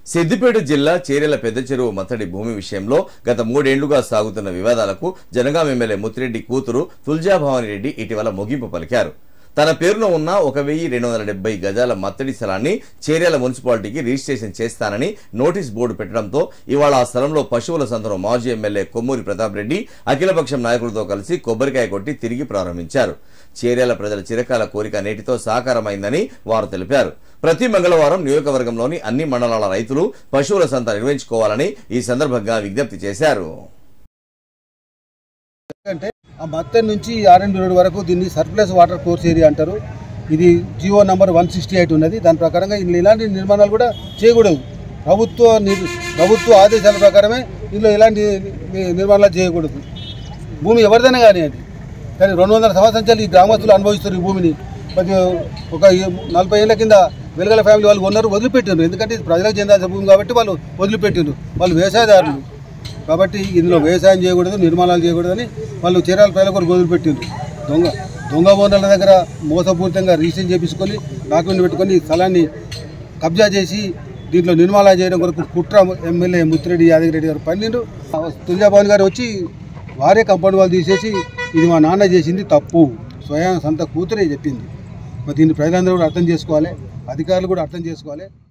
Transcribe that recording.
సిద్దిపేట జిల్లా చేరెల పెద్ద చెరువు మత్తడి భూమి విషయంలో గత మూడేళ్లుగా సాగుతున్న వివాదాలకు జనగాం ఎమ్మెల్యే ముత్తిరెడ్డి కూతురు తుల్జాభవాని రెడ్డి ఇటీవల ముగింపు పలికారు తన పేరున ఉన్న ఒక వెయ్యి రెండు వందల డెబ్బై గజాల మత్తడి స్థలాన్ని చేర్యాల మున్సిపాలిటీకి రిజిస్ట్రేషన్ చేస్తానని నోటీస్ బోర్డు పెట్టడంతో ఇవాళ ఆ స్థలంలో పశువుల సంతను మాజీ ఎమ్మెల్యే కొమ్మూరి ప్రతాప్ రెడ్డి అఖిలపక్షం నాయకులతో కలిసి కొబ్బరికాయ కొట్టి తిరిగి ప్రారంభించారు చేర్యాల ప్రజల చిరకాల కోరిక నేటితో సాకారమైందని వారు తెలిపారు ప్రతి మంగళవారం నియోజకవర్గంలోని అన్ని మండలాల రైతులు పశువుల సంత నిర్వహించుకోవాలని ఈ సందర్భంగా విజ్ఞప్తి చేశారు ఎందుకంటే ఆ మత్తన్ నుంచి ఆర్ఎండ్ రోడ్ వరకు దీన్ని సర్ప్లస్ వాటర్ కోర్స్ ఏరియా అంటారు ఇది GO number one sixty eight ఉన్నది దాని ప్రకారంగా ఇందులో ఇలాంటి నిర్మాణాలు కూడా చేయకూడదు ప్రభుత్వ నిర్- ప్రభుత్వ ఆదేశాల ప్రకారమే ఇందులో ఇలాంటి ని- నిర్మాణాలు చేయకూడదు భూమి ఎవరిదైనా కానివ్వండి కానీ రెండు వందల సంవత్సరాల నుంచి ఈ గ్రామస్తులు అనుభవిస్తారు ఈ భూమిని ప్రతి ఒక ఈ- నలభై ఏళ్ళ కింద వెలుగల ఫ్యామిలీ వాళ్ళు ఉన్నారు వదిలిపెట్టారు ఎందుకంటే ఇది ప్రజలకు చెందాల్సిన భూమి కాబట్టి వాళ్ళు వదిలిపెట్టారు వాళ్ళు వ్యవసాయదారులు కాబట్టి ఇందులో వ్యవసాయం చేయకూడదు నిర్మాణాలు చేయకూడదని వాళ్ళు చీరాల ప్రజల కొరకు వదిలిపెట్టిండ్రు దొంగ దొంగ ఓనర్ల దగ్గర మోసపూరితంగా రిజిస్ట్రేషన్ చేపించుకొని డాక్యుమెంట్ పెట్టుకొని ఈ స్థలాన్ని కబ్జా చేసి దీంట్లో నిర్మాణాలు చేయడం కొరకు కుట్ర ఎమ్మెల్యే ముత్తిరెడ్డి యాదగిరెడ్డి గారు పన్నెండు తుల్జాభవన్ గారు వచ్చి వారే కంపౌండ్ వాళ్ళు తీసేసి ఇది మా నాన్న చేసింది తప్పు స్వయం సొంత కూతురే చెప్పింది మరి దీన్ని ప్రజలందరూ కూడా అర్థం చేసుకోవాలి అధికారులు కూడా అర్థం చేసుకోవాలి